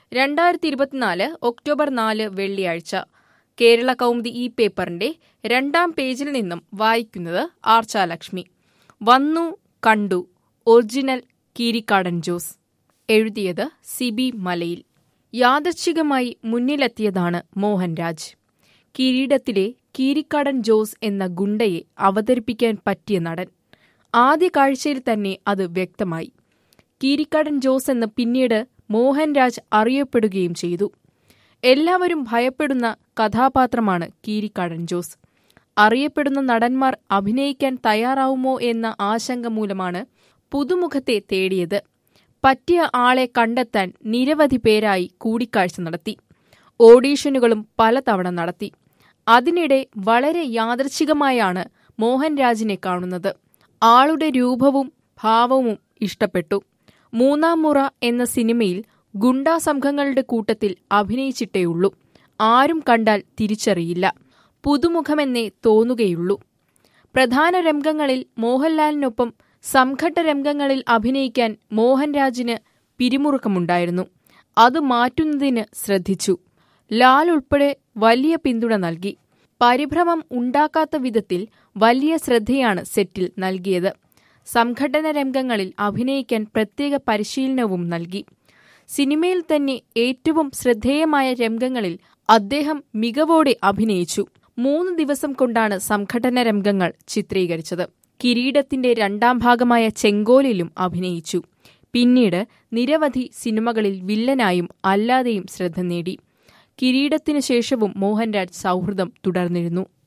രണ്ടായിരത്തി ഇരുപത്തിനാല് ഒക്ടോബർ നാല് വെള്ളിയാഴ്ച കേരള കൗമുദി ഈ പേപ്പറിന്റെ രണ്ടാം പേജിൽ നിന്നും വായിക്കുന്നത് ആർച്ചാലക്ഷ്മി വന്നു കണ്ടു ഒറിജിനൽ കീരിക്കാടൻ ജോസ് എഴുതിയത് സിബി മലയിൽ യാദർച്ഛികമായി മുന്നിലെത്തിയതാണ് മോഹൻരാജ് കിരീടത്തിലെ കീരിക്കാടൻ ജോസ് എന്ന ഗുണ്ടയെ അവതരിപ്പിക്കാൻ പറ്റിയ നടൻ ആദ്യ കാഴ്ചയിൽ തന്നെ അത് വ്യക്തമായി കീരിക്കാടൻ ജോസ് എന്ന് പിന്നീട് മോഹൻരാജ് അറിയപ്പെടുകയും ചെയ്തു എല്ലാവരും ഭയപ്പെടുന്ന കഥാപാത്രമാണ് കീരിക്കാടൻ ജോസ് അറിയപ്പെടുന്ന നടന്മാർ അഭിനയിക്കാൻ തയ്യാറാവുമോ എന്ന ആശങ്ക മൂലമാണ് പുതുമുഖത്തെ തേടിയത് പറ്റിയ ആളെ കണ്ടെത്താൻ നിരവധി പേരായി കൂടിക്കാഴ്ച നടത്തി ഓഡീഷനുകളും പലതവണ നടത്തി അതിനിടെ വളരെ യാദൃച്ഛികമായാണ് മോഹൻരാജിനെ കാണുന്നത് ആളുടെ രൂപവും ഭാവവും ഇഷ്ടപ്പെട്ടു മൂന്നാം മുറ എന്ന സിനിമയിൽ ഗുണ്ടാ സംഘങ്ങളുടെ കൂട്ടത്തിൽ അഭിനയിച്ചിട്ടേയുള്ളൂ ആരും കണ്ടാൽ തിരിച്ചറിയില്ല പുതുമുഖമെന്നേ തോന്നുകയുള്ളൂ പ്രധാന രംഗങ്ങളിൽ മോഹൻലാലിനൊപ്പം സംഘട്ട രംഗങ്ങളിൽ അഭിനയിക്കാൻ മോഹൻരാജിന് പിരിമുറുക്കമുണ്ടായിരുന്നു അത് മാറ്റുന്നതിന് ശ്രദ്ധിച്ചു ലാൽ ഉൾപ്പെടെ വലിയ പിന്തുണ നൽകി പരിഭ്രമം ഉണ്ടാക്കാത്ത വിധത്തിൽ വലിയ ശ്രദ്ധയാണ് സെറ്റിൽ നൽകിയത് സംഘടന രംഗങ്ങളിൽ അഭിനയിക്കാൻ പ്രത്യേക പരിശീലനവും നൽകി സിനിമയിൽ തന്നെ ഏറ്റവും ശ്രദ്ധേയമായ രംഗങ്ങളിൽ അദ്ദേഹം മികവോടെ അഭിനയിച്ചു മൂന്ന് ദിവസം കൊണ്ടാണ് സംഘടന രംഗങ്ങൾ ചിത്രീകരിച്ചത് കിരീടത്തിന്റെ രണ്ടാം ഭാഗമായ ചെങ്കോലിലും അഭിനയിച്ചു പിന്നീട് നിരവധി സിനിമകളിൽ വില്ലനായും അല്ലാതെയും ശ്രദ്ധ നേടി കിരീടത്തിനു ശേഷവും മോഹൻരാജ് സൗഹൃദം തുടർന്നിരുന്നു